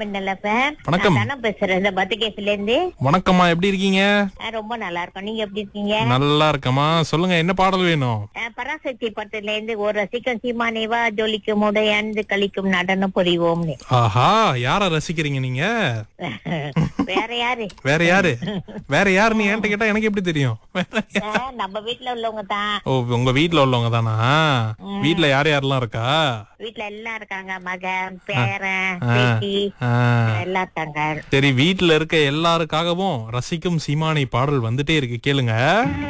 மின்னல fan வணக்கம். தானே பேசுறேன் இந்த பத்துகேஸ்ல இருந்து வணக்கம்மா எப்படி இருக்கீங்க ஆ, ரொம்ப நல்லா இருக்கும் நீங்க எப்படி இருக்கீங்க நல்லா இருக்கம்மா சொல்லுங்க என்ன பாடல் வேணும் ஆ, பராசக்தி படத்துல இருந்து ஒரு ரசிக்கும் சீமானேவா ஜொலிக்கும் உடையந்து கழிக்கும் நடனம் புரிவோம்னு ஆஹா யார ரசிக்கிறீங்க நீங்க வேற யாரு வேற யாரு வேற யாருன்னு என்கிட்ட கேட்டா எனக்கு எப்படி தெரியும் வேற யா- ஆ, நம்ம வீட்டுல உள்ளவங்க தான் ஓ உங்க வீட்ல உள்ளவங்க தானா வீட்ல யார் யாரெல்லாம் இருக்கா வீட்டுல எல்லாம் இருக்காங்க மகன் பேரன் ஆ. பேத்தி ஆ. எல்லாம் இருக்காங்க சரி வீட்ல இருக்க எல்லாருக்காகவும் ரசிக்கும் சீமானை பாடல் வந்துட்டே இருக்கு கேளுங்க